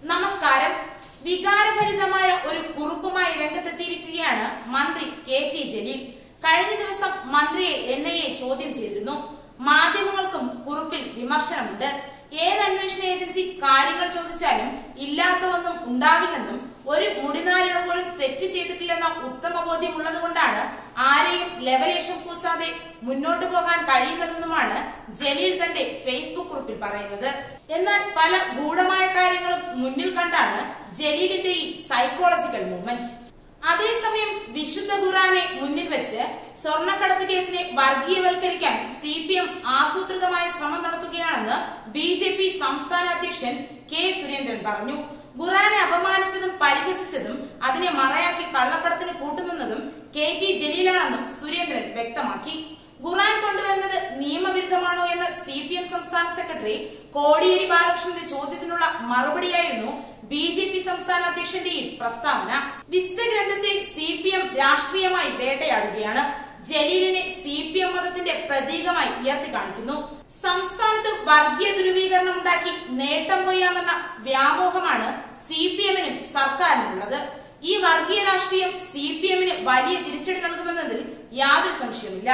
നമസ്കാരം വികാരഭരിതമായ ഒരു കുറിപ്പുമായി രംഗത്തെത്തിയിരിക്കുകയാണ് മന്ത്രി കെ ടി ജലീൽ കഴിഞ്ഞ ദിവസം മന്ത്രിയെ എൻ ഐ എ ചോദ്യം ചെയ്തിരുന്നു മാധ്യമങ്ങൾക്കും കുറിപ്പിൽ വിമർശനമുണ്ട് ഏത് അന്വേഷണ ഏജൻസി കാര്യങ്ങൾ ചോദിച്ചാലും ഇല്ലാത്തതൊന്നും ഉണ്ടാവില്ലെന്നും ഒരു മുടിനാരിഴ പോലും തെറ്റ് ചെയ്തിട്ടില്ലെന്ന ഉത്തമ ബോധ്യം ഉള്ളതുകൊണ്ടാണ് ആരെയും ലെവലേഷം കൂസാതെ മുന്നോട്ടു പോകാൻ കഴിയുന്നതെന്നുമാണ് ജലീൽ തന്റെ ഫേസ്ബുക്ക് കുറിപ്പിൽ പറയുന്നത് എന്നാൽ പല ഗൂഢമായ കാര്യങ്ങളും മുന്നിൽ കണ്ടാണ് ജലീലിന്റെ ഈ സൈക്കോളജിക്കൽ മൂവ്മെന്റ് അതേസമയം വിശുദ്ധ ഖുറാനെ മുന്നിൽ വെച്ച് സ്വർണ്ണക്കടത്ത് കേസിനെ വർഗീയവൽക്കരിക്കാൻ സി പി എം ആസൂത്രിതമായ ശ്രമം നടത്തുകയാണെന്ന് ബി ജെ പി സംസ്ഥാന അധ്യക്ഷൻ കെ സുരേന്ദ്രൻ പറഞ്ഞു ഖുറാനെ അപമാനിച്ചതും പരിഹസിച്ചതും അതിനെ മറയാക്കി കള്ളക്കടത്തിന് കൂട്ടുനിന്നതും കെ ടി ജലീലാണെന്നും സുരേന്ദ്രൻ വ്യക്തമാക്കി ഖുറാൻ കൊണ്ടുവരുന്നത് നിയമവിരുദ്ധമാണോ എന്ന സി പി എം സംസ്ഥാന സെക്രട്ടറി കോടിയേരി ബാലകൃഷ്ണന്റെ ചോദ്യത്തിനുള്ള മറുപടിയായിരുന്നു ബി ജെ പി സംസ്ഥാന അധ്യക്ഷന്റെ ഈ പ്രസ്താവന വിശുദ്ധ ഗ്രന്ഥത്തെ സി പി എം രാഷ്ട്രീയമായി വേട്ടയാടുകയാണ് ജലീലിനെ സി പി എം മതത്തിന്റെ പ്രതീകമായി ഉയർത്തി കാണിക്കുന്നു സംസ്ഥാനത്ത് വർഗീയ ധ്രുവീകരണം ഉണ്ടാക്കി നേട്ടം കൊയ്യാമെന്ന വ്യാമോഹമാണ് സി പി എമ്മിനും സർക്കാരിനുള്ളത് ഈ വർഗീയ രാഷ്ട്രീയം സി പി എമ്മിന് വലിയ തിരിച്ചടി നൽകുമെന്നതിൽ യാതൊരു സംശയവുമില്ല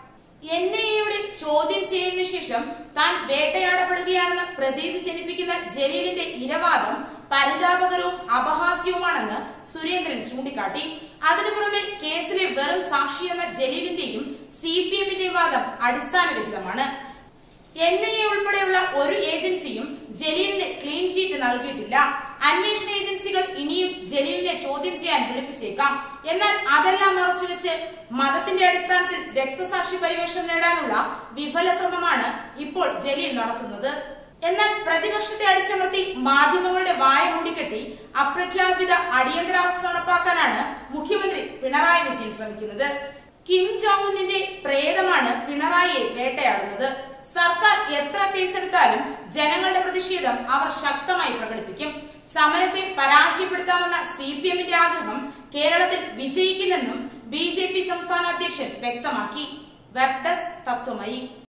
എൻ ഐ എയുടെ ചോദ്യം ചെയ്യലിനു ശേഷം താൻ വേട്ടയാടപ്പെടുകയാണെന്ന് പ്രതീതി ജനിപ്പിക്കുന്ന ജലീലിന്റെ ഇരവാദം പരിതാപകരവും അപഹാസ്യവുമാണെന്ന് സുരേന്ദ്രൻ ചൂണ്ടിക്കാട്ടി അതിനു പുറമെ കേസിലെ വെറും സാക്ഷിയെന്ന ജലീലിന്റെയും സി പി എമ്മിന്റെയും വാദം അടിസ്ഥാനരഹിതമാണ് എൻ ഐ എ ഉൾപ്പെടെയുള്ള ഒരു ഏജൻസിയും ജലീലിന് ക്ലീൻ ചീറ്റ് നൽകിയിട്ടില്ല അന്വേഷണ ഏജൻസികൾ ഇനിയും ജലീലിനെ ചോദ്യം ചെയ്യാൻ വിളിപ്പിച്ചേക്കാം എന്നാൽ അതെല്ലാം മറച്ചുവെച്ച് മതത്തിന്റെ അടിസ്ഥാനത്തിൽ രക്തസാക്ഷി പരിവേഷം നേടാനുള്ള വിഫല ശ്രമമാണ് ഇപ്പോൾ ജലീൽ നടത്തുന്നത് എന്നാൽ പ്രതിപക്ഷത്തെ അടിച്ചമർത്തി മാധ്യമങ്ങളുടെ വായ മൂടിക്കെട്ടി അപ്രഖ്യാപിത അടിയന്തരാവസ്ഥ നടപ്പാക്കാനാണ് മുഖ്യമന്ത്രി പിണറായി വിജയൻ ശ്രമിക്കുന്നത് കിം ജോങ് ഉന്നിന്റെ പ്രേതമാണ് പിണറായിയെ വേട്ടയാടുന്നത് സർക്കാർ എത്ര കേസെടുത്താലും ജനങ്ങളുടെ പ്രതിഷേധം അവർ ശക്തമായി പ്രകടിപ്പിക്കും സമരത്തെ പരാജയപ്പെടുത്താമെന്ന സി പി എമ്മിന്റെ ആഗ്രഹം കേരളത്തിൽ വിജയിക്കില്ലെന്നും ബി ജെ പി സംസ്ഥാന അധ്യക്ഷൻ വ്യക്തമാക്കി വെബ് ഡെസ്ക് തത്വമയി